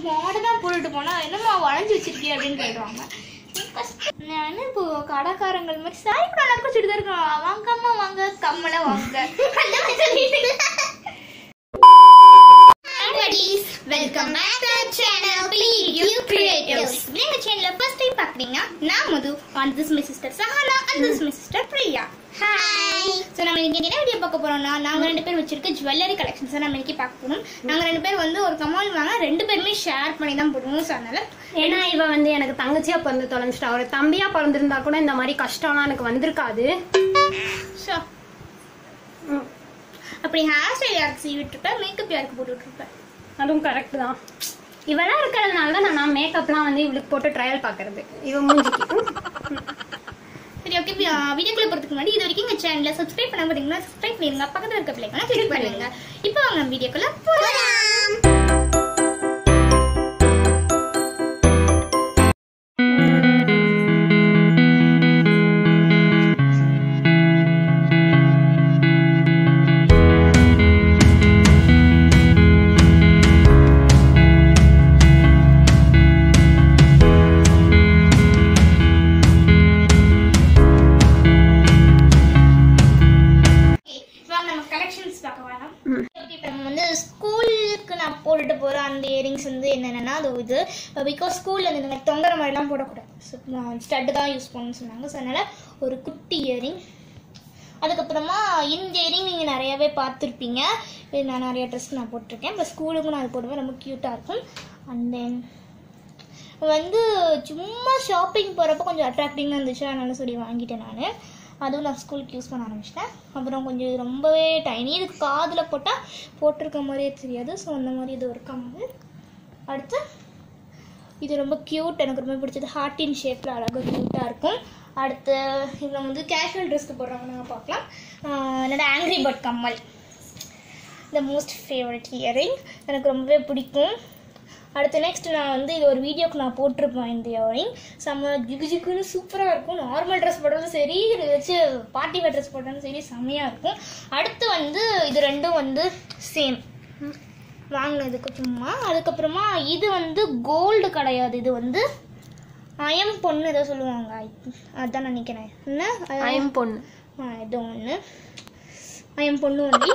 மாடர்னா போட்டுட்டு போனா என்னம்மா வளைஞ்சு வச்சிருக்கிய அப்படின்னு கேட்குறாங்க நான் இப்போ கடைக்காரங்கள் மாதிரி சாரி கூட எல்லாருக்கும் சுடிதார் இருக்கும் வாங்கம்மா வாங்க கம்மல வாங்க அந்த மாதிரி சொல்லிட்டு welcome back to channel U creatives எங்க சேனல்ல ஃபர்ஸ்ட் டைம் பாக்குறீங்க நான் Madhu and this my sister Sahana and this my sister Priya hi so நம்ம இன்னைக்கு என்ன வீடியோ பார்க்க போறோம்னா நாங்க ரெண்டு பேர் வச்சிருக்க ஜுவல்லரி கலெக்ஷன்ஸ் நம்ம இன்னைக்கு பார்க்க போறோம் நாங்க ரெண்டு பேர் வந்து ஒரு கமால் வாங்க ரெண்டு பேருமே ஷேர் பண்ணி தான் போடுவோம் ஸோ அதனால ஏன்னா இவ வந்து எனக்கு தங்கச்சியா பிறந்து தொலைஞ்சிட்டா ஒரு தம்பியா பிறந்திருந்தா கூட இந்த மாதிரி கஷ்டம்லாம் எனக்கு வந்திருக்காது ஸோ அப்படி ஹேர் ஸ்டைல் யாருக்கு சீவி விட்டுருப்பேன் மேக்கப் யாருக்கு போட்டு விட்டுருப்பேன் அதுவும் கரெக்ட் தான் இவெல்லாம் இருக்கிறதுனால தான் நான் நான் மேக்கப்லாம் வந்து இவளுக்கு போட்டு ட்ரையல் பார்க்கறது இவ மூஞ்சிக்கு சரி ஓகே வீடியோக்குள்ள போறதுக்கு முன்னாடி இது வரைக்கும் எங்க சேனலை சப்ஸ்கிரைப் பண்ண பார்த்தீங்கன்னா சப்ஸ்கிரைப் பண்ணிருங்க பக்கத்துல இருக்க பிள்ளைங்க கிளிக் பண்ணுங்க இப்போ வாங்க வீடியோக்குள்ள போகலாம் வாங்க நம்ம கலெக்ஷன்ஸ் பார்க்க வேணாம் ஓகே இப்போ நம்ம வந்து ஸ்கூலுக்கு நான் போட்டுட்டு போகிற அந்த இயரிங்ஸ் வந்து என்னென்னா அது இது பிகாஸ் ஸ்கூலில் இந்த மாதிரி தொங்குற மாதிரிலாம் போடக்கூடாது ஸோ ஸ்டட்டு தான் யூஸ் பண்ணணும்னு சொன்னாங்க ஸோ அதனால் ஒரு குட்டி இயரிங் அதுக்கப்புறமா இந்த இயரிங் நீங்கள் நிறையாவே பார்த்துருப்பீங்க இது நான் நிறைய ட்ரெஸ் நான் போட்டிருக்கேன் இப்போ ஸ்கூலுக்கும் நான் அது போடுவேன் ரொம்ப க்யூட்டாக இருக்கும் அண்ட் தென் வந்து சும்மா ஷாப்பிங் போகிறப்ப கொஞ்சம் அட்ராக்டிங்காக இருந்துச்சு அதனால சொல்லி வாங்கிட்டேன் நான் அதுவும் நான் ஸ்கூலுக்கு யூஸ் பண்ண ஆரம்பிச்சிட்டேன் அப்புறம் கொஞ்சம் இது ரொம்பவே டைனி இது காதில் போட்டால் போட்டிருக்க மாதிரியே தெரியாது ஸோ அந்த மாதிரி இது ஒரு கம்மல் அடுத்து இது ரொம்ப க்யூட் எனக்கு ரொம்ப பிடிச்சது ஹார்ட்டின் ஷேப்பில் அழகாக க்யூட்டாக இருக்கும் அடுத்து இதில் வந்து கேஷுவல் ட்ரெஸ்க்கு போடுறாங்க நாங்கள் பார்க்கலாம் ஆஹ் என்னோட ஆங்க்ரி பர்ட் கம்மல் த மோஸ்ட் ஃபேவரட் இயரிங் எனக்கு ரொம்பவே பிடிக்கும் அடுத்து நெக்ஸ்ட் நான் வந்து இது ஒரு வீடியோக்கு நான் போட்டிருப்பேன் இந்த இயரிங் செம்ம ஜிகு ஜிகுன்னு சூப்பராக இருக்கும் நார்மல் ட்ரெஸ் போடுறதும் சரி இது வச்சு பார்ட்டி வேர் ட்ரெஸ் போடுறதும் சரி செம்மையாக இருக்கும் அடுத்து வந்து இது ரெண்டும் வந்து சேம் வாங்கினதுக்கு சும்மா அதுக்கப்புறமா இது வந்து கோல்டு கிடையாது இது வந்து அயம் பொண்ணு ஏதோ சொல்லுவாங்க அதான் நினைக்கிறேன் என்ன ஐம் பொண்ணு ஆ, இது ஒன்று என் பொண்ணு ஒண்டி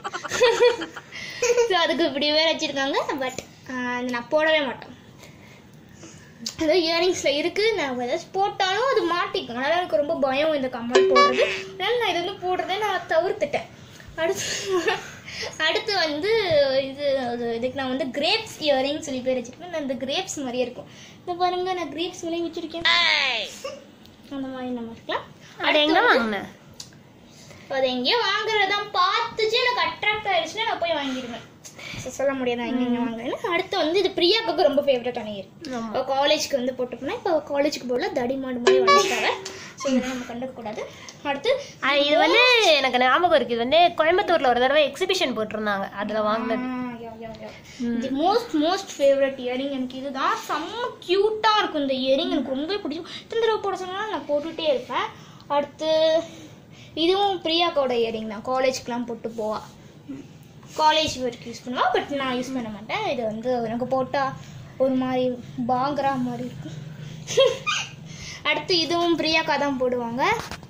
ஸோ அதுக்கு இப்படி வேற வச்சிருக்காங்க பட் நான் போடவே மாட்டேன் அது இயரிங்ஸில் இருக்குது நான் ஏதாச்சும் போட்டாலும் அது மாட்டிக்கும் அதனால் எனக்கு ரொம்ப பயம் இந்த கம்மல் போடுறது அதனால் நான் இது வந்து போடுறதே நான் தவிர்த்துட்டேன் அடுத்து அடுத்து வந்து இது அது- இதுக்கு நான் வந்து கிரேப்ஸ் இயரிங் சொல்லி பேர் வச்சிருக்கேன் நான் இந்த கிரேப்ஸ் மாதிரியே இருக்கும் இந்த பாருங்க நான் கிரேப்ஸ் மாதிரியே வச்சிருக்கேன் அந்த மாதிரி நம்ம இருக்கலாம் அது எங்க வாங்கின அது எங்கேயோ வாங்குறதான் பார்த்துச்சு எனக்கு அட்ராக்ட் ஆயிடுச்சுன்னா நான் போய் வாங்கிடுவேன் So, சொல்ல முடியாது நான் எங்க வாங்குறேன்னு அடுத்து வந்து இது பிரியாவுக்கு ரொம்ப ஃபேவரட்டான இயர் ஆமா. இப்போ காலேஜ்க்கு வந்து போட்டு போனால் இப்போ காலேஜுக்கு போகல தடி மாடு மாதிரி வாங்கிட்டாங்க ஸோ இதெல்லாம் நம்ம கண்டுக்க கூடாது அடுத்து ஆ, இது வந்து எனக்கு ஞாபகம் இருக்கு இது வந்து கோயம்புத்தூர்ல ஒரு தடவை எக்ஸிபிஷன் போட்டிருந்தாங்க அதுல வாங்கினது மோஸ்ட் மோஸ்ட் ஃபேவரட் இயரிங் எனக்கு இதுதான் செம்ம க்யூட்டாக இருக்கும் இந்த இயரிங் எனக்கு ரொம்ப பிடிக்கும் இத்தனை தடவை போட சொன்னாலும் நான் போட்டுகிட்டே இருப்பேன் அடுத்து இதுவும் பிரியாக்கோட இயரிங் தான் காலேஜ்க்குலாம் போட்டு போவா காலேஜ் ஒர்க் யூஸ் பண்ணுவா பட் நான் யூஸ் பண்ண மாட்டேன் இது வந்து எனக்கு போட்டால் ஒரு மாதிரி பாங்கரா மாதிரி இருக்கும் அடுத்து இதுவும் பிரியாக்கா தான் போடுவாங்க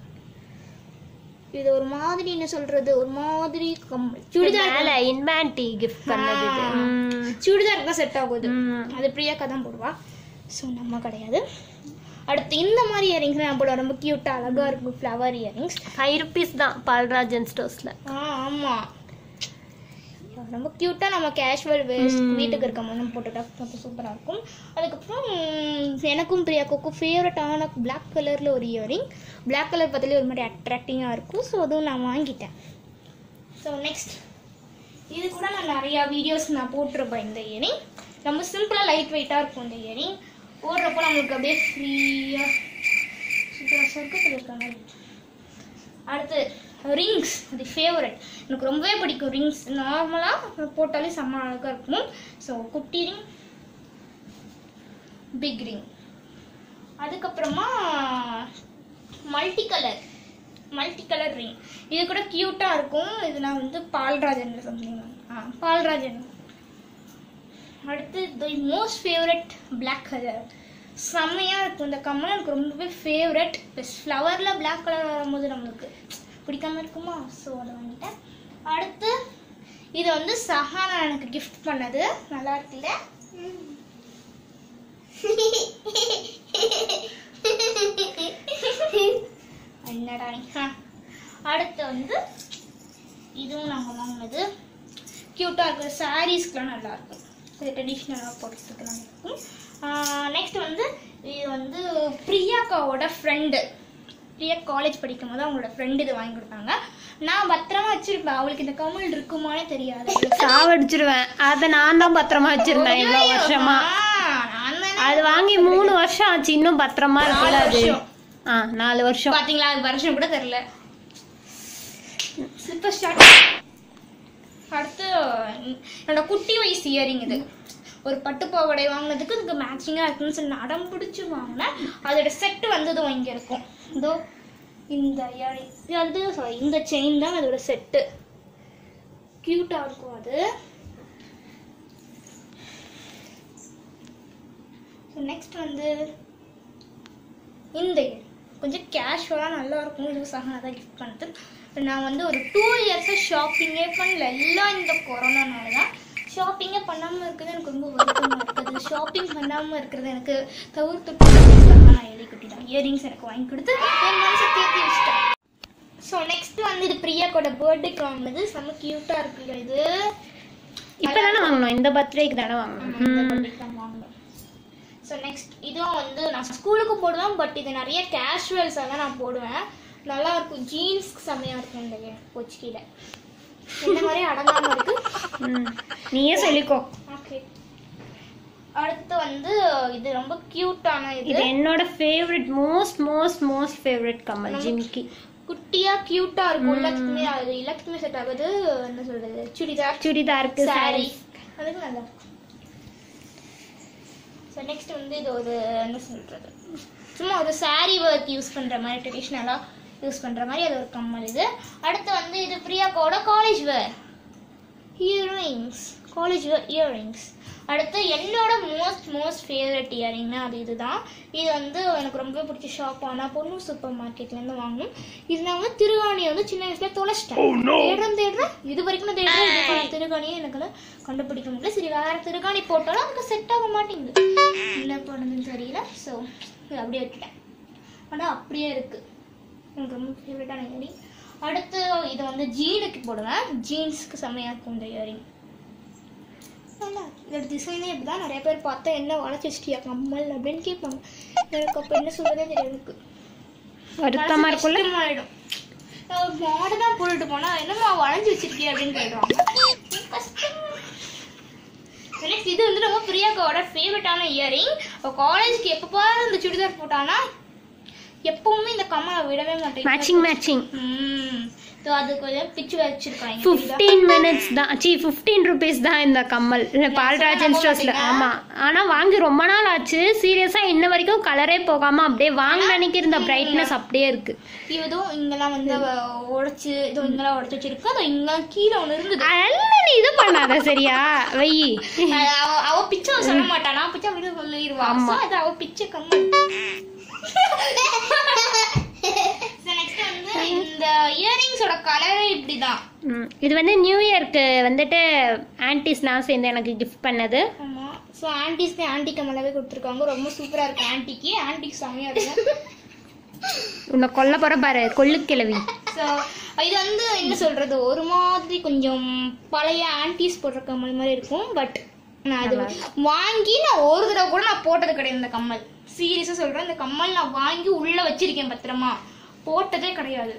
இது ஒரு மாதிரி என்ன சொல்றது ஒரு மாதிரி கம்மல் சுடிதார் மேல இன்பான்டி கிஃப்ட் பண்ணது இது. ம். சுடிதாருக்கு தான் செட் ஆகுது ம். அது பிரியாக்கா தான் போடுவா ஸோ நம்ம கிடையாது அடுத்து இந்த மாதிரி இயரிங்ஸ் நான் போடுவேன் ரொம்ப க்யூட்டாக அழகாக இருக்கும் ஃப்ளவர் இயரிங்ஸ் ஃபைவ் ருபீஸ் தான் பால்ராஜன் ஸ்டோர்ஸ்ல ஆ ஆமாம் ரொம்ப க்யூட்டாக நம்ம கேஷுவல் வேஸ்ட் வீட்டுக்கு இருக்க மாதிரி போட்டுட்டா ரொம்ப சூப்பராக இருக்கும் அதுக்கப்புறம் ம், எனக்கும் பிரியாக்கும் ஃபேவரட்டான Black கலரில் ஒரு இயரிங் Black கலர் பார்த்தாலே ஒரு மாதிரி அட்ராக்டிங்காக இருக்கும் ஸோ அதுவும் நான் வாங்கிட்டேன் ஸோ நெக்ஸ்ட் இது கூட நான் நிறையா வீடியோஸ் நான் போட்டிருப்பேன் இந்த இயரிங் ரொம்ப சிம்பிளாக லைட் வெயிட்டாக இருக்கும் இந்த இயரிங் போடுறப்போ நம்மளுக்கு அப்படியே ஃப்ரீயாக சூப்பராக சொர்க்கத்தில் இருக்க மாதிரி அடுத்து ரிங்ஸ் அது ஃபேவரட் எனக்கு ரொம்பவே பிடிக்கும் ரிங்ஸ் நார்மலாக போட்டாலே செம்ம அழகாக இருக்கும் ஸோ குட்டி ரிங் பிக் ரிங் அதுக்கப்புறமா multi colour multi colour ring இது கூட க்யூட்டாக இருக்கும் இது நான் வந்து பால்ராஜன் சம்திங் ஆ பால்ராஜன் அடுத்து the most favourite Black colour செம்மையாக இருக்கும் இந்த கம்மல் எனக்கு ரொம்பவே ஃபேவரட் ப்ளஸ் ஃப்ளவரில் Black கலர் வரும்போது நம்மளுக்கு பிடிக்காம இருக்குமா ஸோ அதை வாங்கிட்டேன் அடுத்து இது வந்து சஹானா எனக்கு கிஃப்ட் பண்ணது நல்லா இருக்குல்ல என்னடா நீ? ஆ. அடுத்து வந்து இதுவும் நாங்கள் வாங்கினது க்யூட்டாக இருக்கிற சாரீஸ்க்குலாம் நல்லா இருக்கும் இது ட்ரெடிஷ்னலாக போட்டுக்கலாம் இருக்கும் நெக்ஸ்ட் வந்து இது வந்து பிரியாக்காவோட ஃப்ரெண்டு பிரியா காலேஜ் படிக்கும் போது அவங்களோட ஃப்ரெண்டு இது வாங்கி கொடுத்தாங்க நான் பத்திரமா வச்சிருப்பேன் அவளுக்கு இந்த கமல் இருக்குமானே தெரியாது சாவடிச்சிருவேன் அதை நான் தான் பத்திரமா வச்சிருந்தேன் இவ்வளவு வருஷமா ஆ, நான் தானே. அது வாங்கி மூணு வருஷம் ஆச்சு இன்னும் பத்திரமா இருக்குல்ல நாலு அது வருஷம். ஆ நாலு வருஷம் பாத்தீங்களா அது வருஷம் கூட தெரியல ஸ்லிப்பர் ஸ்டார்ட் அடுத்து என்னோட குட்டி வயசு இயரிங் இது ஒரு பட்டு பாவாடை வாங்கினதுக்கு இதுக்கு மேட்சிங்காக இருக்குன்னு சொல்லி நான் அடம் பிடிச்சி வாங்கினேன் அதோட செட்டு வந்ததும் இங்கே இருக்கும் இதோ இந்த இயரிங் இது வந்து sorry, இந்த செயின் தான் அதோட செட்டு க்யூட்டாக இருக்கும் அது நெக்ஸ்ட் வந்து இந்த year. கொஞ்சம் கேஷுவலாக நல்லா இருக்கும் இது சகனா தான் கிஃப்ட் பண்ணது நான் வந்து ஒரு டூ இயர்ஸாக ஷாப்பிங்கே பண்ணல எல்லாம் இந்த கொரோனானால தான் ஷாப்பிங்கே பண்ணாமல் இருக்கிறது எனக்கு ரொம்ப வருத்தமாக இருக்குது ஷாப்பிங் பண்ணாமல் இருக்கிறது எனக்கு தவிர்த்து சகனா எழுதி குட்டிதான் இயரிங்ஸ் எனக்கு வாங்கி கொடுத்து என் மனசை தேத்தி வச்சிட்டேன் ஸோ நெக்ஸ்ட் வந்து இது பிரியாக்கோட பர்த்டேக்கு வாங்கினது செம்ம க்யூட்டாக இருக்குல்ல இது இப்பதானே வாங்கணும் இந்த பர்த்டேக்கு தானே வாங்கணும் ஸோ நெக்ஸ்ட் இதுவும் வந்து நான் ஸ்கூலுக்கு போடுவேன் பட் இது நிறைய கேஷுவல்ஸாக தான் நான் போடுவேன் நல்லா இருக்கும் ஜீன்ஸ்க்கு செம்மையாக இருக்கும் இந்த கொச்சிக்கியில் இந்த மாதிரி அடங்காமல் இருக்கு ம். நீயே சொல்லிக்கோ ஓகே அடுத்து வந்து இது ரொம்ப க்யூட்டான இது இது என்னோட favourite most most most favourite கமல் ஜிம்கி குட்டியா க்யூட்டா இருக்கும் எல்லாத்துக்குமே அது எல்லாத்துக்குமே செட் ஆகுது என்ன சொல்றது சுடிதார் சுடிதாருக்கு சாரி சாரி அதுக்கு நல்லா இருக்கும் ஸோ நெக்ஸ்ட் வந்து இது ஒரு என்ன சொல்றது சும்மா ஒரு சாரி ஒர்க் யூஸ் பண்ற மாதிரி ட்ரெடிஷ்னலாக யூஸ் பண்ற மாதிரி அது ஒரு கம்மல் இது அடுத்து வந்து இது பிரியாக்கோட college wear earrings college wear earrings அடுத்து என்னோட மோஸ்ட் மோஸ்ட் ஃபேவரட் இயரிங்னா அது இதுதான் இது வந்து எனக்கு ரொம்ப பிடிச்ச ஷாப் ஆனால் பொண்ணு சூப்பர் மார்க்கெட்லேருந்து வாங்கணும் இது நான் வந்து திருவாணியை வந்து சின்ன வயசுல தொலைச்சிட்டேன் தேடுறேன் தேடுறேன் இது வரைக்கும் நான் தேடுறேன் இதுக்கான திருகாணியை எனக்கு வந்து கண்டுபிடிக்க முடியல சரி வேற திருகாணி போட்டாலும் அதுக்கு செட் ஆக மாட்டேங்குது என்ன பண்ணுதுன்னு தெரியல ஸோ இது அப்படியே விட்டுட்டேன் ஆனால் அப்படியே இருக்கு எனக்கு ரொம்ப ஃபேவரட்டான இயரிங் அடுத்து இது வந்து ஜீனுக்கு போடுவேன் ஜீன்ஸ்க்கு செம்மையாக இருக்கும் இந்த இயரிங் நல்லா இருக்கு. இதோட டிசைனே இப்படிதான் நிறைய பேர் பார்த்தா என்ன வளைச்சி வச்சிட்டியா கம்மல் அப்படின்னு கேட்பாங்க எனக்கு அப்போ என்ன சொல்றதே தெரியாது எனக்கு வருத்தமா இருக்கும்ல ஆயிடும் மாடனா போட்டுட்டு போனா என்னம்மா வளைஞ்சு வச்சிருக்கிய அப்படின்னு கேட்குறாங்க நெக்ஸ்ட் இது வந்து ரொம்ப பிரியாக்காவோட ஃபேவரட்டான இயரிங் காலேஜ்க்கு எப்போ பாரு இந்த சுடிதார் போட்டானா எப்பவுமே இந்த கம்மலை விடவே மாட்டேன் மேட்சிங் மேட்சிங் ம் ஸோ அது கொஞ்சம் பிச்சு வச்சிருக்காங்க புரியுதா? ஃபிஃப்டீன் மினிட்ஸ் தான் சி ஃபிஃப்டீன் ருபீஸ் தான் இந்த கம்மல் பால்ராஜன் ஸ்டோர்ஸ்ல ஆமா ஆனா வாங்கி ரொம்ப நாள் ஆச்சு சீரியஸா இன்ன வரைக்கும் கலரே போகாம அப்படியே வாங்க நினைக்கிற இந்த பிரைட்னஸ் அப்படியே இருக்கு இதுவும் இங்கெல்லாம் வந்து அவ உடைச்சு இதோ இங்கெல்லாம் உடைச்சு வச்சிருக்கு அது இங்கெல்லாம் கீழே ஒன்று இருந்தது அதெல்லாம் நீ இது பண்ணாத சரியா வை அது அவ அவ பிச்சை அவ சொல்ல மாட்டா நான் பிச்சை அப்படின்னு சொல்லிடுவா ஆமா. So, அது அவ பிச்சை கம்மி நெக்ஸ்ட் வந்து இந்த இயரிங்ஸோட கலரே இப்படிதான் ம், இது வந்து நியூ இயர்க்கு வந்துட்டு ஆன்டிஸ்லாம் சேர்ந்து எனக்கு கிஃப்ட் பண்ணது ஆமா ஸோ ஆன்டிஸ்க்கு ஆன்டி கம்மலாவே கொடுத்துருக்காங்க ரொம்ப சூப்பரா இருக்கு ஆன்டிக்கு ஆன்டிக்கு செம்மையா இருக்கு உன்னை கொல்ல போற பாரு கொள்ளு கிழவி ஸோ இது வந்து என்ன சொல்றது ஒரு மாதிரி கொஞ்சம் பழைய ஆன்டிஸ் போடுற கம்மல் மாதிரி இருக்கும் பட் நான் அது வாங்கி நான் ஒரு தடவை கூட நான் போட்டது கிடையாது இந்த கம்மல் சீரியஸாக சொல்றேன் இந்த கம்மல் நான் வாங்கி உள்ள வச்சிருக்கேன் பத்திரமா போட்டதே கிடையாது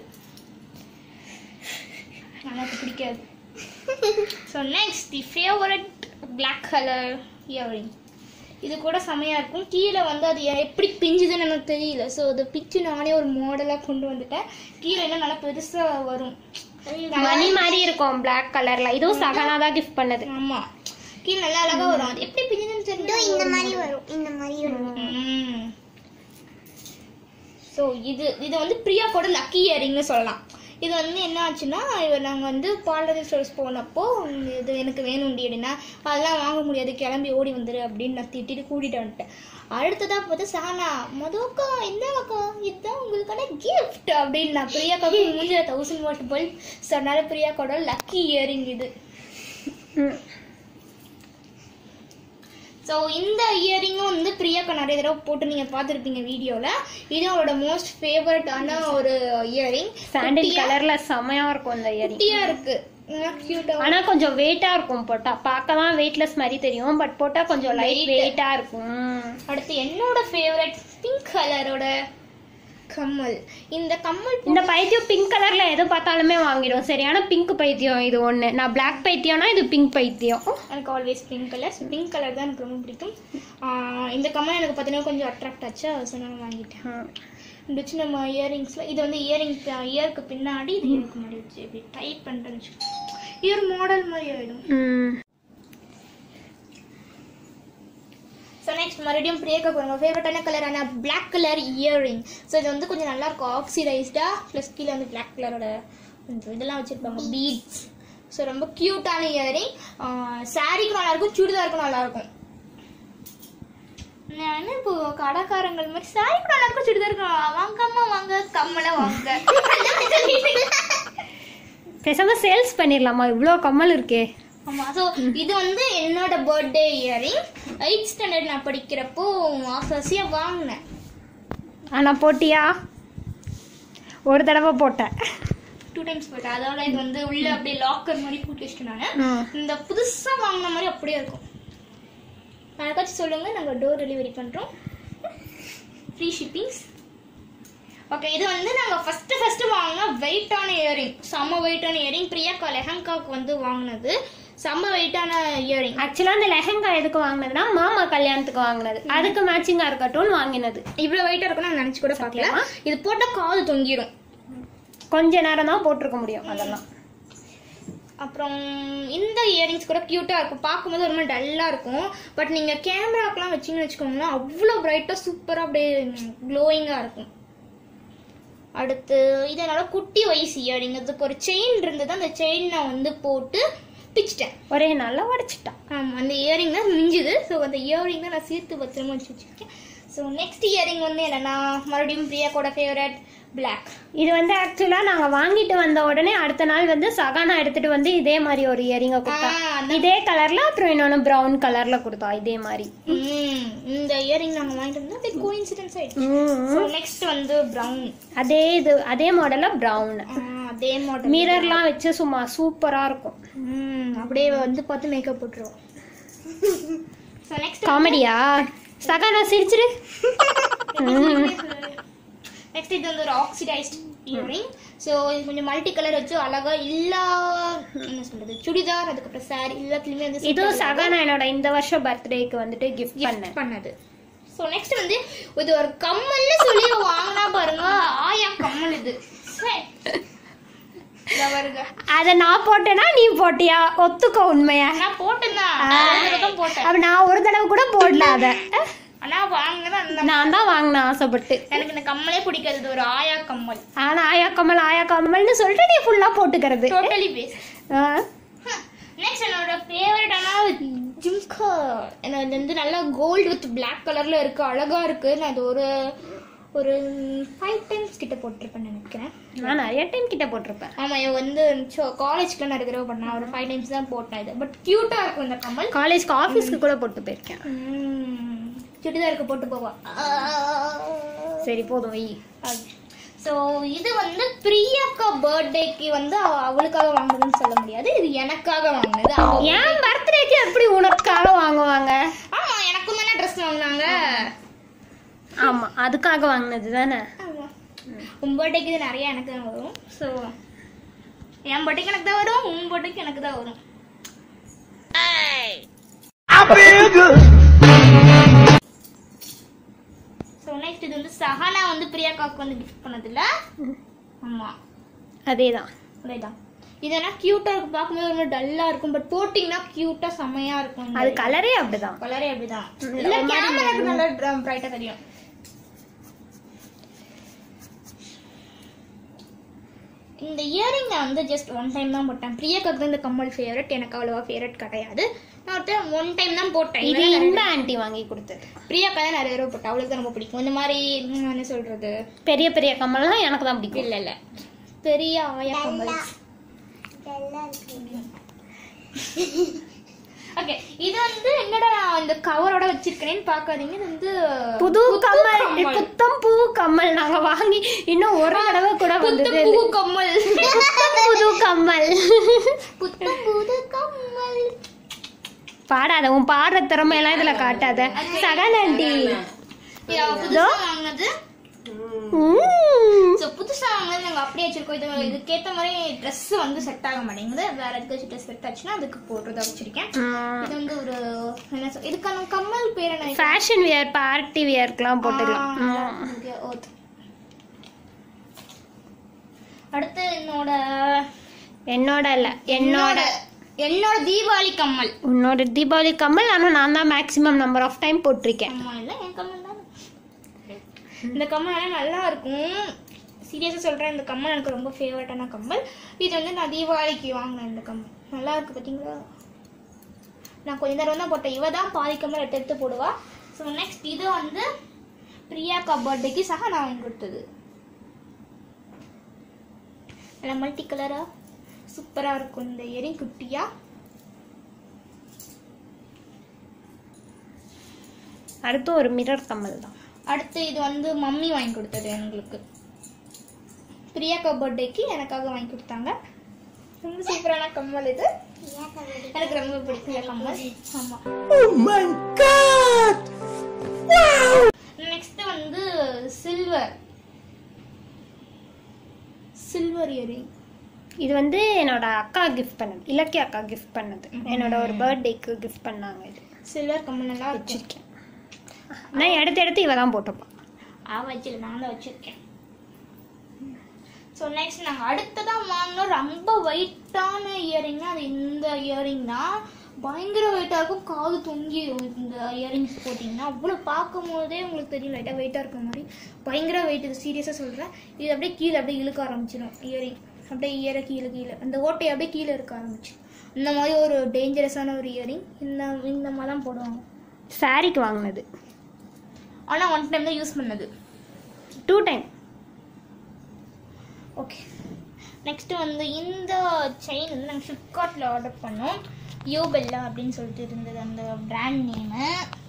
எனக்கு பிடிக்காது so next the favourite black colour earring இது கூட செமையா இருக்கும் கீழே வந்து அது எப்படி பிஞ்சுதுன்னு எனக்கு தெரியல ஸோ அதை பிச்சு நானே ஒரு மாடலாக கொண்டு வந்துட்டேன் கீழே என்ன நல்லா பெருசா வரும் மணி மாதிரி இருக்கும் பிளாக் கலர்ல இதுவும் சகனா தான் கிஃப்ட் பண்ணது ஆமா கீழே நல்லா அழகா வரும் அது எப்படி பிஞ்சுதுன்னு தெரியல இந்த மாதிரி வரும் இந்த மாதிரி வரும் ஸோ இது இது வந்து பிரியாக்கோட லக்கி இயரிங்னு சொல்லலாம் இது வந்து என்ன ஆச்சுன்னா இவர் நாங்கள் வந்து பாலரி ஸ்டோர்ஸ் போனப்போ இது எனக்கு வேணும்டி அப்படின்னா அதெல்லாம் வாங்க முடியாது கிளம்பி ஓடி வந்துரு அப்படின்னு நான் திட்டிட்டு கூட்டிட்டு வந்துட்டேன் அடுத்ததாக பார்த்து சானா மதுக்கா இந்த அக்கா இதுதான் உங்களுக்கான கிஃப்ட் அப்படின்னு நான் பிரியாக்காவுக்கு மூஞ்சில தௌசண்ட் வாட் பல்ப் ஸோ அதனால பிரியாக்கோட லக்கி இயரிங் இது ம். ஸோ இந்த இயரிங்கும் வந்து பிரியாக்கா நிறைய தடவை போட்டு நீங்கள் பார்த்துருப்பீங்க வீடியோவில் இது அவரோட மோஸ்ட் ஃபேவரட்டான ஒரு இயரிங் சாண்டில் கலர்ல செமையா இருக்கும் இந்த இயரிங் குட்டியாக இருக்கு க்யூட்டாக ஆனா கொஞ்சம் வெயிட்டா இருக்கும் போட்டா பார்க்கலாம் வெயிட்லெஸ் மாதிரி தெரியும் பட் போட்டா கொஞ்சம் லைட் Weight. வெயிட்டா இருக்கும் அடுத்து என்னோட ஃபேவரட் பிங்க் கலரோட கம்மல் இந்த கம்மல் இந்த பைத்தியம் பிங்க் கலர்ல எது பார்த்தாலுமே வாங்கிடும் சரியான பிங்க் பைத்தியம் இது ஒண்ணு நான் Black பைத்தியம்னா இது பிங்க் பைத்தியம் எனக்கு always pink colour pink colour தான் எனக்கு ரொம்ப பிடிக்கும் ஆஹ் இந்த கம்மல் எனக்கு பார்த்தீங்கன்னா கொஞ்சம் அட்ராக்ட் ஆச்சு ஸோ நான் வாங்கிட்டேன் ம். இந்த வச்சு நம்ம இயரிங்ஸில் இது வந்து இயரிங் இயருக்கு பின்னாடி இது இயருக்கு முன்னாடி வச்சு இப்படி டைட் பண்ணுறேன்னு இயர் மாடல் மாதிரி ஆகிடும் ம். ஸோ நெக்ஸ்ட் மறுபடியும் பிரியக்கா போகிறோம் ஃபேவரட்டான கலரான Black கலர் இயரிங் ஸோ இது வந்து கொஞ்சம் நல்லா இருக்கும் ஆக்சிடைஸ்டாக ப்ளஸ் கீழே வந்து Black கலரோட கொஞ்சம் இதெல்லாம் வச்சுருப்பாங்க பீட்ஸ் ஸோ ரொம்ப க்யூட்டான இயரிங் சாரீக்கும் நல்லாயிருக்கும் சுடிதாருக்கும் நல்லாயிருக்கும் நான் இப்போ கடைக்காரங்கள் மாதிரி சாரிக்கும் நல்லாயிருக்கும் சுடிதாருக்கும் வாங்காம வாங்க கம்மலை வாங்க பேசாம சேல்ஸ் பண்ணிடலாமா இவ்வளோ கம்மல் இருக்கே ஆமா ஸோ இது வந்து என்னோட பர்த்டே இயரிங் எயிட் ஸ்டாண்டர்ட் நான் படிக்கிறப்போ ஆசை ஆசையாக வாங்கினேன் ஆனா போட்டியா ஒரு தடவை போட்டேன் டூ டைம்ஸ் போட்டேன் அதோட இது வந்து உள்ள அப்படியே லாக்கர் மாதிரி பூட்டி வச்சுட்டு நான் ம். இந்த புதுசா வாங்கின மாதிரி அப்படியே இருக்கும் யாருக்காச்சும் சொல்லுங்க நாங்க டோர் டெலிவரி பண்றோம் ஃப்ரீ ஷிப்பிங்ஸ் ஓகே இது வந்து நாங்க ஃபர்ஸ்ட் ஃபர்ஸ்ட் வாங்கின வெயிட்டான இயரிங் செம்ம வெயிட்டான இயரிங் பிரியாக்கா லெஹங்காக்கு வந்து வாங்கினது செம்ம வெயிட்டான இயரிங் ஆக்சுவலா அந்த லெஹங்கா எதுக்கு வாங்கினதுன்னா மாமா கல்யாணத்துக்கு வாங்கினது அதுக்கு மேட்சிங்கா இருக்கட்டும்னு வாங்கினது இவ்வளவு வெயிட்டா இருக்கும்னு நான் நினைச்சு கூட பார்க்கல இது போட்டா காது தொங்கிரும் கொஞ்ச நேரம் தான் போட்டிருக்க முடியும் அதெல்லாம் அப்புறம் இந்த இயரிங்ஸ் கூட க்யூட்டாக இருக்கும் பார்க்கும்போது ஒரு மாதிரி டல்லாக இருக்கும் பட் நீங்கள் கேமராக்கெலாம் வச்சிங்கன்னு வச்சுக்கோங்களேன் அவ்வளோ பிரைட்டாக சூப்பராக அப்படியே க்ளோயிங்காக இருக்கும் அடுத்து இது என்னோட குட்டி வயசு இயரிங் அதுக்கு ஒரு செயின் இருந்தது அந்த செயின் நான் வந்து போட்டு பிச்சிட்டேன் ஒரே நல்லா உடச்சிட்டான் ஆமாம் அந்த இயரிங் தான் மிஞ்சுது ஸோ அந்த இயரிங் தான் நான் சேர்த்து பத்திரமா வச்சு வச்சுருக்கேன் ஸோ நெக்ஸ்ட் இயரிங் வந்து என்னன்னா மறுபடியும் பிரியாக்கோட ஃபேவரட் Black இது வந்து ஆக்சுவலா நாங்க வாங்கிட்டு வந்த உடனே அடுத்த நாள் வந்து சகானா எடுத்துட்டு வந்து இதே மாதிரி ஒரு இயரிங்க கொடுத்தா ஆ, இதே கலர்ல அப்புறம் இன்னொன்னு பிரவுன் கலர்ல கொடுத்தா இதே மாதிரி ம், இந்த இயரிங் நாங்கள் வாங்கிட்டு வந்தோம் அப்படியே கோயின்சிடன்ஸ் ஆயிடுச்சு ம். ஸோ நெக்ஸ்ட் வந்து ப்ரௌன் அதே இது அதே மாடல்ல பிரவுன் அதே மாடல் மிரர்லாம் வச்சு சும்மா சூப்பரா இருக்கும் ம் அப்படியே வந்து பார்த்து மேக்கப் போட்டுருவோம் ஸோ நெக்ஸ்ட் காமெடியா சகானா சிரிச்சிரு நெக்ஸ்ட் இது வந்து ஒரு ஆக்சிடைஸ்ட் இயரிங் ஸோ இது கொஞ்சம் மல்டி கலர் வச்சு அழகா எல்லா என்ன சொல்றது சுடிதார் அதுக்கப்புறம் சாரி எல்லாத்துலயுமே வந்து இதுவும் சகானா என்னோட இந்த வருஷம் பர்த்டேக்கு வந்துட்டு கிஃப்ட் பண்ணேன் பண்ணது ஸோ நெக்ஸ்ட் வந்து இது ஒரு கம்மல்னு சொல்லி வாங்கினா பாருங்க ஆயா கம்மல் இது சே. இதோ வருங்க அத நான் போட்டேனா நீ போட்டியா ஒத்துக்கோ உண்மையா நான் போட்டேன்தான் தான் போட்டேன் அப்ப நான் ஒரு தடவை கூட போடல அத ஆனா வாங்கினதான் அந்த நான் தான் வாங்கினேன் ஆசைப்பட்டு எனக்கு இந்த கம்மலே பிடிக்காது இது ஒரு ஆயா கம்மல் ஆனா ஆயா கமல் ஆயா கமல்னு சொல்லிட்டு நீ ஃபுல்லா போட்டுக்கிறது டோட்டலி பேஸ் ஆ. நெக்ஸ்ட் என்னோட ஃபேவரட்டான ஜிம்கா எனக்கு வந்து நல்லா கோல்டு வித் பிளாக் கலர்ல இருக்கு அழகா இருக்கு நான் இது ஒரு ஒரு ஃபைவ் டைம்ஸ் கிட்ட போட்டிருப்பேன் நினைக்கிறேன் நான் நிறைய டைம் கிட்ட போட்டிருப்பேன் ஆமா இவன் வந்து காலேஜ்க்குலாம் நிறைய தடவை பண்ணேன் ஒரு ஃபைவ் டைம்ஸ் தான் போட்டேன் இது பட் கியூட்டா இருக்கும் இந்த கம்மல் காலேஜ்க்கு ஆஃபீஸ்க்கு கூட போட்டு போயிருக்கேன் உம், சுடிதாருக்கு போட்டு போவா சரி போதும் வை ஸோ இது வந்து பிரியாக்கா பர்த்டேக்கு வந்து அவ- அவளுக்காக வாங்குனதுன்னு சொல்ல முடியாது இது எனக்காக வாங்கினது அவ- என் பர்த்டேக்கு எப்படி உனக்காக வாங்குவாங்க ஆமா எனக்கும் தானே ட்ரெஸ் வாங்கினாங்க ஆமா அதுக்காக வாங்கினது தானே ஆமா உன் பர்த்டேக்கு இது நிறைய எனக்கு தான் வரும் ஸோ என் பர்த்டேக்கு எனக்கு தான் வரும் உன் பர்த்டேக்கு எனக்கு தான் வரும் ஸோ நெக்ஸ்ட் இது வந்து சஹானா வந்து பிரியாக்காவுக்கு வந்து கிஃப்ட் பண்ணதில்ல ஆமா அதேதான் அதேதான் இதெல்லாம் கியூட்டா இருக்கும் பார்க்கும்போது ரொம்ப டல்லா இருக்கும் பட் போட்டிங்கன்னா கியூட்டா செமையா இருக்கும் அது கலரே அப்படிதான் கலரே அப்படிதான் இல்ல கேமராக்கு நல்லா பிரைட்டா தெரியும் இந்த இயரிங் நான் வந்து ஜஸ்ட் ஒன் டைம் தான் போட்டேன் பிரியாக்காக்கு தான் இந்த கம்மல் ஃபேவரட் எனக்கு அவ்வளோவா ஃபேவரட் கிடையாது நான் ஒன் டைம் தான் போட்டேன் இது இவன் இந்த ஆண்டி வாங்கி கொடுத்தது பிரியாக்கா தான் நிறைய தடவை போட்டேன் அவளுக்கு தான் ரொம்ப பிடிக்கும் இந்த மாதிரி ம், என்ன சொல்றது பெரிய பெரிய கம்மல்லாம் எனக்கு தான் பிடிக்கும் இல்ல இல்ல பெரிய ஆயா கம்மல் இதெல்லாம் இருக்கு ஓகே இது வந்து என்னடா நான் இந்த கவரோட வச்சிருக்கேன்னு பார்க்காதீங்க இது வந்து புது கம்மல் புத்தம் பூ கம்மல் நாங்க வாங்கி இன்னும் ஒரு தடவை கூட புத்து வந்தது பூ கம்மல் புது கம்மல் புத்தம் புது கம்மல் பாடாத உன் பாடுற திறமையெல்லாம் இதுல காட்டாத சகன் ஆண்டி இது அவ புதுசா வாங்கினது உம். ஸோ புதுசா வாங்கினது நாங்கள் அப்படியே வச்சிருக்கோம் இது இதுக்கேற்ற மாதிரி ட்ரெஸ் வந்து செட் ஆக மாட்டேங்குது வேற எதுக்காச்சும் ட்ரெஸ் செட் ஆச்சுன்னா அதுக்கு போட்டுறதா வச்சிருக்கேன் உம். இது வந்து ஒரு என்ன சொல் இதுக்கான கம்மல் பேர் என்ன ஃபேஷன் வியர் பார்ட்டி வியர்க்கெல்லாம் போட்டுக்கலாம் ஆ, உம். okay, oath. அடுத்து என்னோட என்னோட இல்ல என்னோட என்னோட தீபாவளி கம்மல் உன்னோட தீபாவளி கம்மல் ஆனா நான் தான் மேக்ஸிமம் நம்பர் ஆஃப் டைம் போட்டிருக்கேன் அம்மா இல்ல என் கம்மல் தான் இந்த கம்மல் எல்லாம் நல்லா இருக்கும் சீரியஸாக சொல்கிறேன் இந்த கம்மல் எனக்கு ரொம்ப ஃபேவரட்டான கம்மல் இது வந்து நான் தீபாவளிக்கு வாங்கினேன் இந்த கம்மல் நல்லா இருக்கு பார்த்தீங்களா நான் கொஞ்ச நேரம் தான் போட்டேன் இவ தான் பாதி கம்மல் எடுத்து எடுத்து போடுவா ஸோ நெக்ஸ்ட் இது வந்து பிரியாக்கா பர்த்டேக்கு சக நான் வாங்கி கொடுத்தது நல்லா மல்டி கலரா சூப்பரா இருக்கும் இந்த இயரிங் குட்டியா அடுத்து ஒரு மிரர் கம்மல் தான் அடுத்து இது வந்து மம்மி வாங்கி கொடுத்தது எங்களுக்கு பிரியாக்கா பர்த்டேக்கு எனக்காக வாங்கி கொடுத்தாங்க ரொம்ப சூப்பரான கம்மல் இது எனக்கு ரொம்ப பிடிக்கும் இந்த கம்மல் ஆமா நெக்ஸ்ட் வந்து சில்வர் சில்வர் இயரிங் இது வந்து என்னோட அக்கா கிஃப்ட் பண்ணது இலக்கிய அக்கா கிஃப்ட் பண்ணது என்னோட ஒரு பர்த்டேக்கு கிஃப்ட் பண்ணாங்க இது சில்வர் கம்மல் நல்லா இருக்கும் வச்சிருக்கேன் நான் எடுத்து எடுத்து இவ தான் போட்டுப்பான் ஆ வச்சிரு நான் தான் வச்சிருக்கேன் ஸோ நெக்ஸ்ட் நாங்கள் அடுத்ததான் வாங்கினோம் ரொம்ப வெயிட்டான இயரிங்னா அது இந்த இயரிங் தான் பயங்கர வெயிட்டாக இருக்கும் காது தொங்கிடும் இந்த இயரிங்ஸ் போட்டிங்கன்னா அவ்வளோ பார்க்கும் போதே உங்களுக்கு தெரியும் லைட்டாக வெயிட்டாக இருக்கிற மாதிரி பயங்கர வெயிட் இது சீரியஸாக சொல்கிறேன் இது அப்படியே கீழே அப்படியே இழுக்க ஆரம்பிச்சிடும் இயரிங் அப்படியே இயற கீழே கீழே அந்த ஓட்டை அப்படியே கீழே இருக்க ஆரம்பிச்சு இந்த மாதிரி ஒரு டேஞ்சரஸான ஒரு இயரிங் இந்த இந்த மாதிரி தான் போடுவாங்க சாரிக்கு வாங்கினது ஆனால் ஒன் டைம் தான் யூஸ் பண்ணது டூ டைம் ஓகே நெக்ஸ்ட் வந்து இந்த செயின் வந்து நாங்கள் ஃப்ளிப்கார்ட்டில் ஆர்டர் பண்ணோம் யோபெல்லா அப்படின்னு சொல்லிட்டு இருந்தது அந்த பிராண்ட் நேமு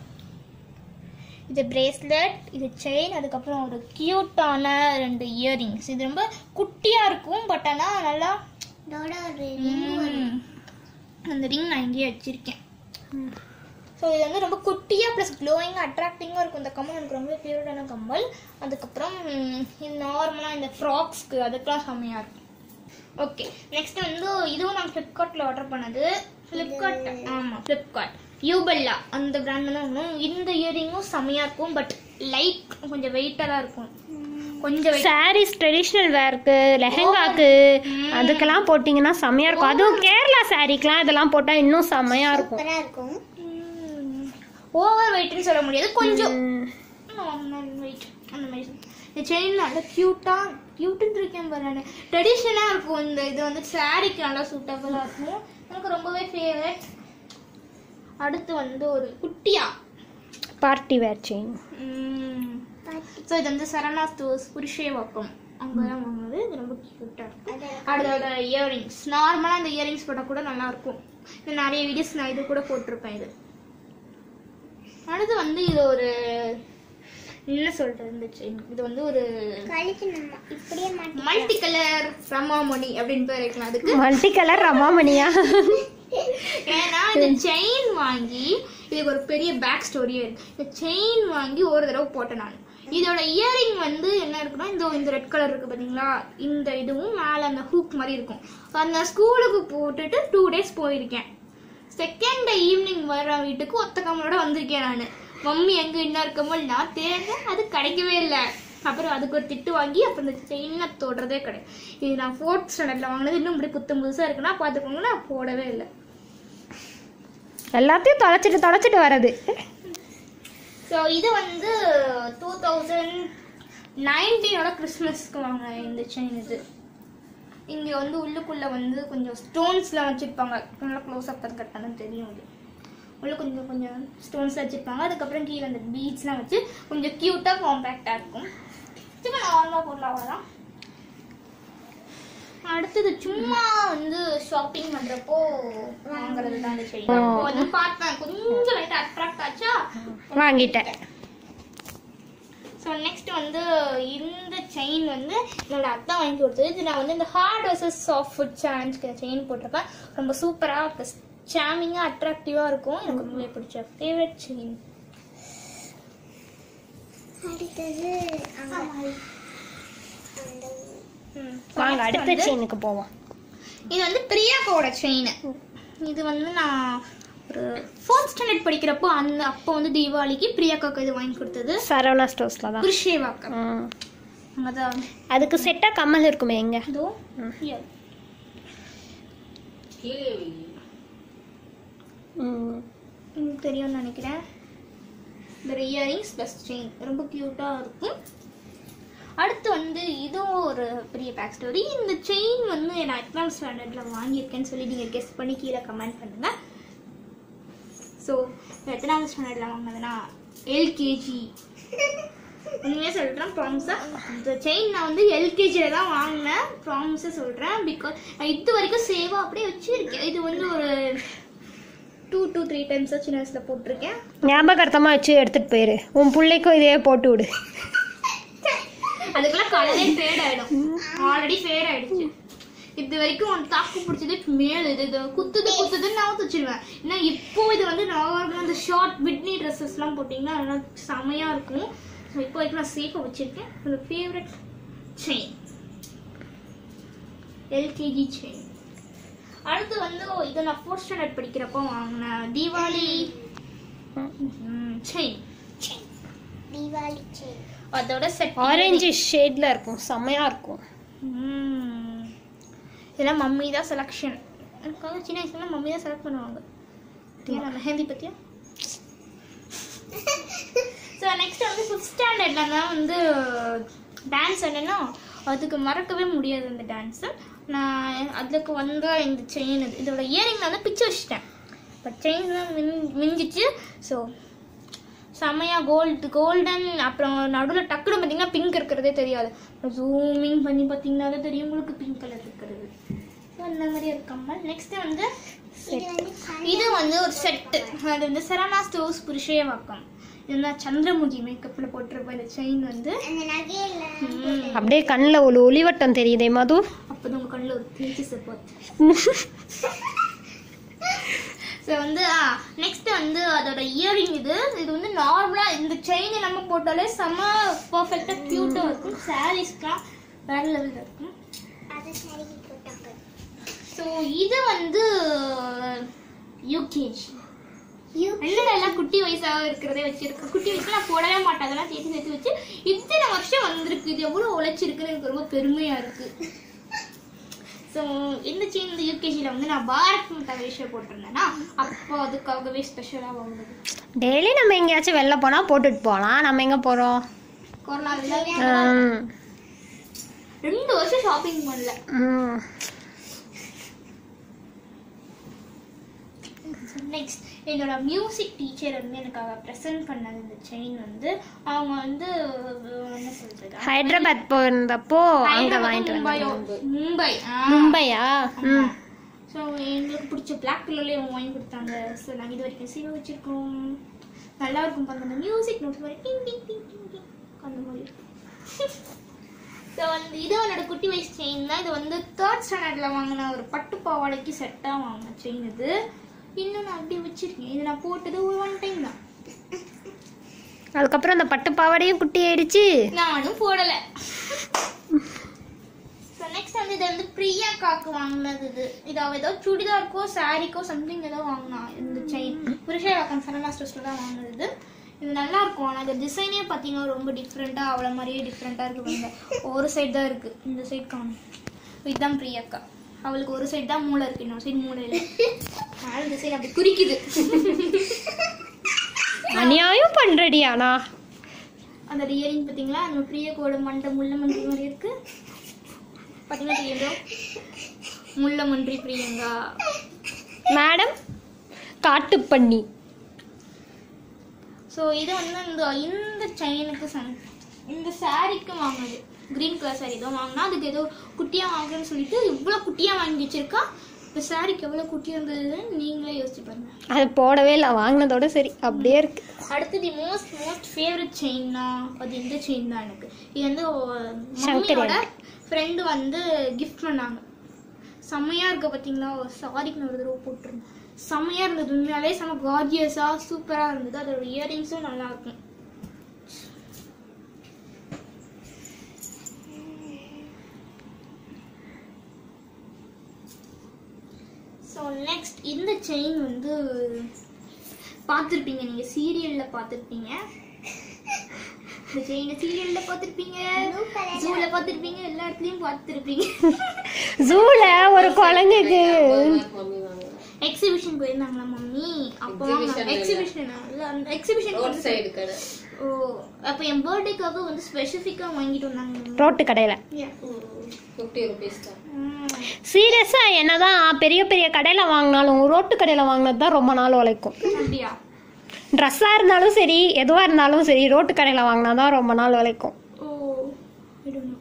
இது பிரேஸ்லெட் இது செயின் அதுக்கப்புறம் ஒரு க்யூட்டான ரெண்டு இயரிங்ஸ் இது ரொம்ப குட்டியாக இருக்கும் பட் ஆனால் நல்லா இதோட ஒரு ம், அந்த ரிங் நான் இங்கேயே வச்சுருக்கேன் ஸோ இது வந்து ரொம்ப குட்டியாக ப்ளஸ் க்ளோயிங் அட்ராக்டிங்காக இருக்கும் இந்த கம்மல் எனக்கு ரொம்ப ஃபேவரட்டான கம்மல் அதுக்கப்புறம் ம், இது நார்மலாக இந்த ஃப்ராக்ஸ்க்கு அதுக்கெலாம் செம்மையாக இருக்கும் ஓகே நெக்ஸ்ட் வந்து இதுவும் நான் ஃப்ளிப்கார்ட்டில் ஆர்டர் பண்ணது ஃப்ளிப்கார்ட் ஆமாம் ஃப்ளிப்கார்ட் யூபெல்லா அந்த பிராண்டில் தான் வாங்கணும் இந்த இயரிங்கும் செம்மையாக இருக்கும் பட் லைட் கொஞ்சம் வெயிட்டாக தான் இருக்கும் கொஞ்சம் weight- சாரீஸ் ட்ரெடிஷ்னல் வேர்க்கு லெஹெங்காக்கு அதுக்கெல்லாம் போட்டிங்கன்னா செம்மையா இருக்கும் அதுவும் கேரளா சாரீக்கெல்லாம் இதெல்லாம் போட்டா இன்னும் செம்மையா இருக்கும் சூப்பரா இருக்கும் ஓவர் வெயிட்னு சொல்ல முடியாது கொஞ்சம் ம். நார்மல் வெயிட் அந்த மாதிரி சொல்லு. இந்த செயின் நல்லா க்யூட்டாக க்யூட்டுன்னு இருக்கேன் பாரு ட்ரெடிஷ்னலாக இருக்கும் இந்த இது வந்து சாரீக்கு நல்லா சூட்டபுளாக இருக்கும் எனக்கு ரொம்பவே ஃபேவரட் அடுத்து வந்து ஒரு குட்டியா பார்ட்டி வேர் செயின் ஸோ இது வந்து சரணா ஸ்டோர்ஸ் புருஷேவாக்கம் அங்கே தான் வாங்குனது இது ரொம்ப க்யூட்டாக இருக்கும் அதோட இயரிங்ஸ் நார்மலாக இந்த இயரிங்ஸ் போட்டால் கூட நல்லா இருக்கும் இது நிறைய வீடியோஸ் நான் இது கூட போட்டிருப்பேன் இது அடுத்து வந்து இது ஒரு என்ன சொல்றது இந்த செயின் இது வந்து ஒரு கழுத்து நம்ம இப்படியே மாட்டி மல்டி கலர் ரமாமணி அப்படின்னு பேர் வைக்கலாம் அதுக்கு மல்டி கலர் ரமாமணியா ஏன்னா இந்த செயின் வாங்கி இதுக்கு ஒரு பெரிய பேக் ஸ்டோரியே இருக்கு இந்த செயின் வாங்கி ஒரு தடவை போட்டேன் நான் இதோட இயரிங் வந்து என்ன இருக்குன்னா இந்த இந்த ரெட் கலர் இருக்கு பாத்தீங்களா இந்த இதுவும் மேல அந்த ஹூக் மாதிரி இருக்கும் அந்த ஸ்கூலுக்கு போட்டுட்டு டூ டேஸ் போயிருக்கேன் செகண்ட் டே ஈவினிங் வர வீட்டுக்கு ஒத்த கம்மலோட வந்திருக்கேன் நான் மம்மி எங்க இன்னும் இருக்கமோ நான் தேர்ந்தேன் அது கிடைக்கவே இல்லை அப்புறம் அதுக்கு ஒரு திட்டு வாங்கி அப்புறம் இந்த செயினை தொடுறதே கிடையாது இது நான் ஃபோர்த் ஸ்டாண்டர்ட்ல வாங்கினது இன்னும் இப்படி குத்தம் புதுசா இருக்குன்னா பார்த்துக்கோங்க நான் போடவே இல்லை எல்லாத்தையும் தொலைச்சிட்டு தொலைச்சிட்டு வர்றது ஸோ இது வந்து டூ தௌசண்ட் நைன்டீனோட கிறிஸ்மஸ்க்கு வாங்க இந்த செயின் இது இங்கே வந்து உள்ளுக்குள்ளே வந்து கொஞ்சம் ஸ்டோன்ஸ்லாம் வச்சுருப்பாங்க நல்லா க்ளோஸ் அப் கட்டாலும் தெரியும் அது உள்ள கொஞ்சம் கொஞ்சம் ஸ்டோன்ஸ் வச்சுருப்பாங்க அதுக்கப்புறம் கீழே அந்த பீட்ஸ்லாம் வச்சு கொஞ்சம் க்யூட்டாக காம்பேக்டாக இருக்கும் சும்மா நார்மலாக போடலாம் அவ்வளோதான் அடுத்தது சும்மா வந்து ஷாப்பிங் பண்றப்போ வாங்குறது தான் அந்த செயின் அப்போ வந்து பார்த்தேன் கொஞ்சம் லைட் அட்ராக்ட் ஆச்சா வாங்கிட்டேன் ஸோ நெக்ஸ்ட் வந்து இந்த செயின் வந்து என்னோட அத்தை வாங்கி கொடுத்தது இது நான் வந்து இந்த ஹார்ட் வர்சஸ் சாஃப்ட் ஃபுட் சேலஞ்சுக்கு செயின் போட்டிருப்பேன் ரொம்ப சூப்பராக ப்ளஸ் சாமிங்காக அட்ராக்டிவாக இருக்கும் எனக்கு ரொம்பவே பிடிச்ச ஃபேவரட் செயின் அடுத்தது அங்க அந்த வாங்க அடுத்த செயினுக்கு போவோம் இது வந்து பிரியாக்காவோட செயின் இது வந்து நான் ஒரு ஃபோர்த் ஸ்டாண்டர்ட் படிக்கிறப்போ அந்த அப்போ வந்து தீபாவளிக்கு பிரியாக்காவுக்கு இது வாங்கி கொடுத்தது சரவணா ஸ்டோர்ஸ்ல தான் குருஷேவாக்கம் ம். அங்கதான் அதுக்கு செட்டா கம்மல் இருக்குமே எங்க இதோ ம். here. ம். உங்களுக்கு தெரியும்னு நினைக்கிறேன் இந்த இயரிங்ஸ் ப்ளஸ் செயின் ரொம்ப க்யூட்டாக இருக்கும் அடுத்து வந்து இதுவும் ஒரு பெரிய பேக் ஸ்டோரி இந்த செயின் வந்து நான் எத்தனாம் ஸ்டாண்டர்டில் வாங்கியிருக்கேன்னு சொல்லி நீங்கள் கெஸ் பண்ணி கீழே கமெண்ட் பண்ணுங்கள் ஸோ எத்தனாவது ஸ்டாண்டர்டில் வாங்கினதுன்னா எல்கேஜி உண்மையாக சொல்கிறேன் ப்ராமிஸாக இந்த செயின் நான் வந்து எல்கேஜியில் தான் வாங்கினேன் ப்ராமிஸாக சொல்கிறேன் பிகாஸ் நான் இது வரைக்கும் சேவாக அப்படியே வச்சுருக்கேன் இது வந்து ஒரு டூ டூ த்ரீ டைம்ஸாக சின்ன வயசில் போட்டிருக்கேன் ஞாபகார்த்தமா வச்சு எடுத்துட்டு போயிரு உன் பிள்ளைக்கும் இதே போட்டு விடு அதுக்குள்ள கலரே ஃபேட் ஆயிடும் ஆல்ரெடி ஃபேட் ஆயிடுச்சு இது வரைக்கும் ஒரு தாக்கு பிடிச்சது மேல இது இது குத்துது குத்துதுன்னு நான் வச்சிருவேன் ஏன்னா இப்போ இது வந்து நார்மலாக அந்த ஷார்ட் பிட்னி ட்ரெஸ்ஸஸ்லாம் போட்டிங்கன்னா அதெல்லாம் செமையா இருக்கும் ஸோ இப்போ வரைக்கும் நான் சேஃபாக வச்சிருக்கேன் என்னோட ஃபேவரட் செயின் எல்கேஜி செயின் அடுத்து வந்து இது நான் ஃபோர்த் ஸ்டாண்டர்ட் படிக்கிறப்போ வாங்கினேன் தீபாவளி செயின் தீபாவளி செயின் அதோட செட் ஆரஞ்சு ஷேட்ல இருக்கும் செம்மையா இருக்கும் ம். இதெல்லாம் மம்மி தான் செலெக்ஷன் எனக்காக சின்ன வயசுல மம்மி தான் செலக்ட் பண்ணுவாங்க ஏன்னா மெஹந்தி பத்தியா ஸோ நெக்ஸ்ட் வந்து ஃபிஃப்த் ஸ்டாண்டர்ட்ல தான் வந்து டான்ஸ் என்னன்னா அதுக்கு மறக்கவே முடியாது அந்த டான்ஸு நான் அதுக்கு வந்து இந்த செயின் இது இதோட இயரிங் நான் வந்து பிச்சு வச்சிட்டேன் பட் செயின் தான் மின் மிஞ்சிச்சு ஸோ செமையா கோல்டு கோல்டன் அப்புறம் நடுவில் டக்குனு பார்த்தீங்கன்னா பிங்க் இருக்கிறதே தெரியாது ஜூமிங் பண்ணி பார்த்தீங்கன்னா தான் தெரியும் உங்களுக்கு பிங்க் கலர் இருக்கிறது So, அந்த மாதிரி ஒரு கம்மல் நெக்ஸ்ட் வந்து இது வந்து சன் இது வந்து ஒரு செட்டு அது வந்து சரணா ஸ்டோர்ஸ் புருஷேவாக்கம் இது வந்து சந்திரமுகி மேக்கப்பில் போட்டிருப்ப இந்த செயின் வந்து அந்த நகையில ம், அப்படியே கண்ணில் ஒரு ஒளிவட்டம் தெரியுதே மது அப்போதான் உங்கள் கண்ணில் ஒரு தேய்ச்சி சப்போர்ட் ஸோ வந்து நெக்ஸ்ட் வந்து அதோட இயரிங் இது இது வந்து நார்மலாக இந்த செயின் நம்ம போட்டாலே செம பர்ஃபெக்டாக க்யூட்டாக இருக்கும் சாரீஸ்க்குலாம் வேற லெவலில் இருக்கும் அது சரி போட்டாங்க ஸோ இது வந்து யூகேஜி யூ என்னடா எல்லாம் குட்டி வயசாக இருக்கிறதே வச்சிருக்கு குட்டி வயசுல நான் போடவே மாட்டேன் அதெல்லாம் சேர்த்து சேர்த்து வச்சு இத்தனை வருஷம் வந்திருக்கு இது எவ்வளோ உழைச்சிருக்குன்னு எனக்கு ரொம்ப பெருமையாக இருக்கு ஸோ இந்த செயின் இந்த யூகேஜியில் வந்து நான் பாரத் மாதா வேஷம் போட்டிருந்தேன்னா அப்போ அதுக்காகவே ஸ்பெஷலாக வாங்குது டெய்லி நம்ம எங்கேயாச்சும் வெளில போனா போட்டுட்டு போகலாம் நம்ம எங்க போறோம் கொரோனாவில் ம். ரெண்டு வருஷம் ஷாப்பிங் பண்ணல ம். நெக்ஸ்ட் என்னோட மியூசிக் டீச்சர் வந்து எனக்காக ப்ரெசென்ட் பண்ணது இந்த செயின் வந்து அவங்க வந்து அஹ், என்ன சொல்றது ஹைதராபாத் போயிருந்தப்போ அங்க ஹைதராபாத் வாங்கிட்டு மும்பையோ வந்தாங்க மும்பை ஆ. மும்பையா ம் ஸோ எங்களுக்கு பிடிச்ச பிளாக் கலர்லேயே அவங்க வாங்கி கொடுத்தாங்க ஸோ நாங்கள் இது வரைக்கும் சீவ வச்சிருக்கோம் நல்லா இருக்கும் பாருங்க அந்த மியூசிக் நோட்ஸ் மாதிரி டிங் டிங் டிங் டிங் டிங் அந்த மாதிரி ஸோ வந்து இது என்னோட குட்டி வயசு செயின் தான் இது வந்து தேர்ட் ஸ்டாண்டர்டில் வாங்கின ஒரு பட்டு பாவாடைக்கு செட்டாக வாங்கின செயின் இது இன்னும் நான் அப்படியே வச்சிருக்கேன் இது நான் போட்டது ஒரு ஒன் டைம் தான் அதுக்கப்புறம் அந்த பட்டு பாவாடையும் குட்டி ஆயிடுச்சு நானும் போடலை ஸோ நெக்ஸ்ட் வந்து இது வந்து பிரியாக்காக்கு வாங்கினது இது இது அவ ஏதோ சுடிதாருக்கோ சாரிக்கோ சம்திங் ஏதோ வாங்கினா இந்த செயின் புருஷராக்கம் சரணா ஸ்டோர்ஸில் தான் வாங்கினது இது இது நல்லா இருக்கும் ஆனால் இந்த டிசைனே பார்த்தீங்கன்னா ரொம்ப டிஃப்ரெண்ட்டாக அவ்வளோ மாதிரியே டிஃப்ரெண்ட்டாக இருக்கு பாருங்க ஒரு சைடு தான் இருக்குது இந்த சைடு காணும் இதுதான் பிரியாக்கா அவளுக்கு ஒரு சைடு தான் மூளை இருக்கு இன்னொரு சைடு மூளை இல்லை அதனால இந்த சைடு அப்படி குறிக்குது அநியாயம் பண்றடி ஆனா அந்த இயரிங் பார்த்தீங்களா அந்த பிரியாக்கோட மண்டை முள்ள மண்டை மாதிரி இருக்கு பார்த்தீங்கன்னா தெரியும் முள்ளமன்றி பிரியங்கா மேடம் காட்டுப்பண்ணி ஸோ இது வந்து இந்த இந்த செயினுக்கு சம் இந்த சாரீக்கு வாங்கினது க்ரீன் கலர் சாரி ஏதோ வாங்கினா அதுக்கு ஏதோ குட்டியாக வாங்குறேன்னு சொல்லிட்டு இவ்வளோ குட்டியாக வாங்கி வச்சிருக்கா இந்த சாரிக்கு எவ்வளோ குட்டியாக இருந்ததுன்னு நீங்களே யோசிச்சு பாருங்க அது போடவே இல்லை வாங்கினதோட சரி அப்படியே இருக்கு அடுத்தது மோஸ்ட் மோஸ்ட் ஃபேவரட் செயின்னா அது இந்த செயின் தான் எனக்கு இது வந்து சங்கரி மம்மியோட ஃப்ரெண்டு வந்து கிஃப்ட் பண்ணாங்க செம்மையா இருக்கு பார்த்தீங்களா சாரிக்கு ஒரு தடவை போட்டிருந்தேன் செம்மையா இருந்தது உண்மையாலே செம்ம கார்ஜியஸாக சூப்பராக இருந்தது அதோட இயரிங்ஸும் நல்லா இருக்கும் ஸோ நெக்ஸ்ட் இந்த செயின் வந்து பார்த்துருப்பீங்க நீங்கள் சீரியலில் பார்த்துருப்பீங்க இந்த செயினை சீரியலில் பார்த்துருப்பீங்க ஜூவில் பார்த்துருப்பீங்க எல்லா இடத்துலையும் பார்த்துருப்பீங்க ஜூல ஒரு குழந்தைக்கு எக்ஸிபிஷன் போயிருந்தாங்களா மம்மி அப்போ எக்ஸிபிஷன் அந்த எக்ஸிபிஷன் சைடு கடை ஓ அப்போ என் பர்த்டேக்காக வந்து ஸ்பெசிஃபிக்காக வாங்கிட்டு வந்தாங்க ரோட்டு கடையில் Yeah. ஃபிஃப்டி ருபீஸ் தான் ம். சீரியஸா என்னதான் பெரிய பெரிய கடையில் வாங்கினாலும் ரோட்டு கடையில் வாங்கினது தான் ரொம்ப நாள் உழைக்கும் அப்படியா ட்ரெஸ்ஸாக இருந்தாலும் சரி எதுவாக இருந்தாலும் சரி ரோட்டு கடையில் வாங்கினா தான் ரொம்ப நாள் உழைக்கும் oh I don't know.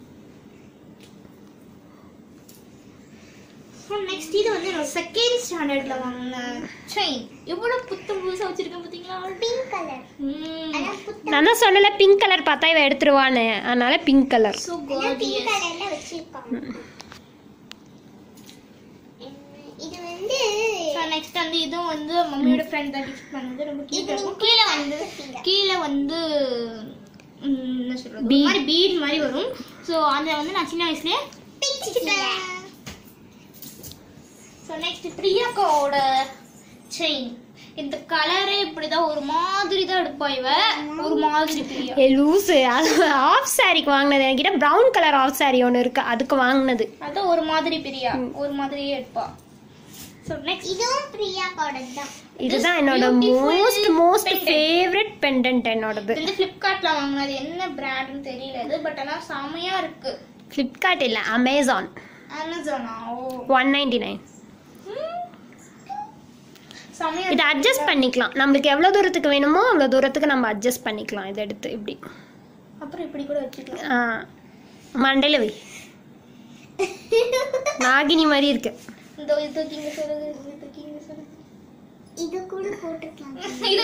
So next இது வந்து நான் செகண்ட் ஸ்டாண்டர்ட்ல வாங்கின செயின் எவ்வளோ புத்தம் புதுசாக வச்சிருக்கேன் பார்த்தீங்களா பிங்க் கலர் ம் ஆனா புத்த நான் தான் சொன்னல பிங்க் கலர் பார்த்தா இவ எடுத்துருவான்னு அதனால பிங்க் கலர் ஸோ பிங்க் கார்டியஸ் கலர்ல வச்சிருக்காங்க உம், இது வந்து ஸோ நெக்ஸ்ட் வந்து இதுவும் வந்து மம்மியோட ஃப்ரெண்ட் தான் கிஃப்ட் பண்ணது ரொம்ப இது கியூட்டாக இருக்கும் கீழே வந்து finger. கீழே வந்து ம், என்ன சொல்றது ஒரு Bead. மாதிரி பீட் மாதிரி வரும் ஸோ அதை வந்து நான் சின்ன வயசுலயே பிச்சுக்கிட்டேன் ஸோ நெக்ஸ்ட் பிரியாக்காவோட செயின் இந்த கலரே இப்படிதான் ஒரு மாதிரி தான் எடுப்பா இவ ஒரு மாதிரி பிரியா ஏ லூஸு அது ஆஃப் சாரிக்கு வாங்கினது என்கிட்ட ப்ரௌன் கலர் ஆஃப் சாரி ஒன்று இருக்கு அதுக்கு வாங்கினது அதான் ஒரு மாதிரி பிரியா ஒரு மாதிரியே எடுப்பா ஸோ நெக்ஸ்ட் இதுவும் பிரியா ப்ராடக்ட் தான் இதுதான் என்னோட beautiful most most pendant. Favourite pendant என்னோடது இது வந்து ஃப்ளிப்கார்ட்ல வாங்கினது என்ன பிராண்ட்னு தெரியல இது பட் ஆனால் செமையா இருக்கு ஃப்ளிப்கார்ட் இல்லை அமேசான் அமேசானா ஓ ஒன் நைன்டி நைன் செமையா இதை அட்ஜஸ்ட் பண்ணிக்கலாம் நம்மளுக்கு எவ்வளோ தூரத்துக்கு வேணுமோ அவ்வளோ தூரத்துக்கு நம்ம அட்ஜஸ்ட் பண்ணிக்கலாம் இதை எடுத்து இப்படி அப்புறம் இப்படி கூட வச்சுக்கலாம் ஆ மண்டையில் வை நாகினி மாதிரி இருக்கு இந்த இது தூக்கி இங்க சொல்லுது இது தூக்கி இங்க சொல்லுது இது கூட போட்டுக்கலாம் இது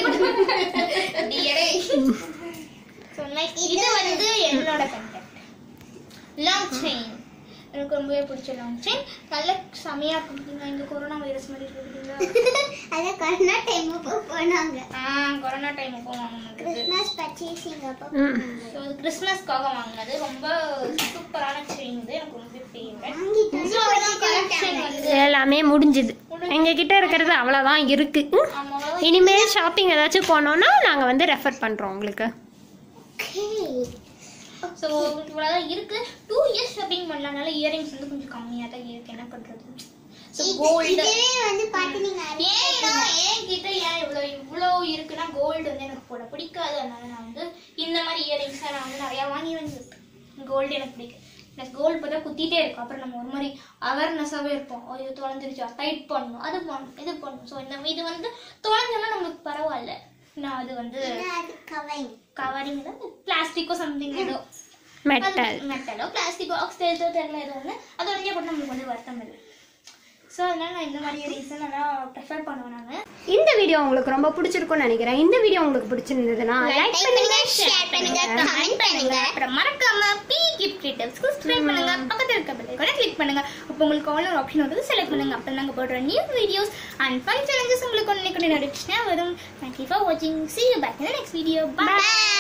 கூட So, next, இது வந்து என்னோட கண்டென்ட் லாங் செயின் எனக்கு ரொம்பவே பிடிச்ச லாங் செயின் நல்ல செமையா இருக்கும் பார்த்தீங்களா இந்த கொரோனா வைரஸ் மாதிரி இருக்கு பார்த்தீங்களா அத கொரோனா டைம் அப்போ போனாங்க ஆ கொரோனா டைம் அப்போ வாங்கினது கிறிஸ்மஸ் பர்ச்சேசிங் அப்போ ம். ஸோ இது கிறிஸ்மஸ்க்காக வாங்கினது ரொம்ப சூப்பரான செயின் இது எனக்கு ரொம்ப ஃபேவரட் வாங்கிட்டு கலெக்ஷன் வந்து எல்லாமே முடிஞ்சுது எங்ககிட்ட இருக்கிறது அவ்வளோதான் இருக்கு ம். ஆமாம் இனிமேல் ஷாப்பிங் ஏதாச்சும் போனோம்னா நாங்கள் வந்து ரெஃபர் பண்ணுறோம் உங்களுக்கு ஸோ இவ்வளோதான் இருக்கு டூ இயர்ஸ் ஷாப்பிங் பண்ணனால இயரிங்ஸ் வந்து கொஞ்சம் கம்மியாக தான் இருக்கு என்ன பண்ணுறது ஸோ கோல்டு இதுவே வந்து பாத்து நீங்க ஏன்னா என்கிட்ட ஏன் இவ்வளோ இவ்வளோ இருக்குன்னா கோல்டு வந்து எனக்கு போட பிடிக்காது அதனால நான் வந்து இந்த மாதிரி இயரிங்ஸ் நான் வந்து நிறையா வாங்கி வாங்கியிருக்கேன் கோல்டு எனக்கு பிடிக்கும் எனக்கு கோல்டு பார்த்தா குத்திட்டே இருக்கும் அப்புறம் நம்ம ஒரு மாதிரி அவேர்னஸாகவே இருப்போம் ஐயோ தொலைஞ்சிருச்சா டைட் பண்ணணும் அது பண்ணணும் இது பண்ணணும் ஸோ இந்த இது வந்து தொலைஞ்சோன்னா நம்மளுக்கு பரவாயில்ல நான் அது வந்து அது கவைங் கவரிங் தான் பிளாஸ்டிக்கோ சம்திங் ஏதோ மெட்டல் மெட்டலோ பிளாஸ்டிக்கோ ஆக்சிடைஸோ தெரியல ஏதோ ஒன்று அது உடனே போட்டு நம்மளுக்கு வந்து வருத்தம் இல்லை ஸோ அதனால நான் இந்த மாதிரி ரீசன் நல்லா ப்ரிஃபர் பண்ணுவேன் நான் இந்த வீடியோ உங்களுக்கு ரொம்ப பிடிச்சிருக்கும்னு நினைக்கிறேன் இந்த வீடியோ உங்களுக்கு பிடிச்சிருந்ததுன்னா லைக் பண்ணுங்க ஷேர் பண்ணுங்க கமெண்ட் பண்ணுங்க அப்புறம் மறக்காம பி கிஃப்ட் டீடைல்ஸ் சப்ஸ்கிரைப் பண்ணுங்க பக்கத்துல இருக்க பெல் ஐகானை கிளிக் பண்ணுங்க அப்போ உங்களுக்கு ஆல் ஒரு ஆப்ஷன் வந்து செலக்ட் பண்ணுங்க அப்போ நாங்கள் போடுற new videos and fun challenges உங்களுக்கு ஒன்று கொண்டு நடிச்சுனா வரும் தேங்க்யூ ஃபார் வாட்சிங் see you back in next video bye Bye.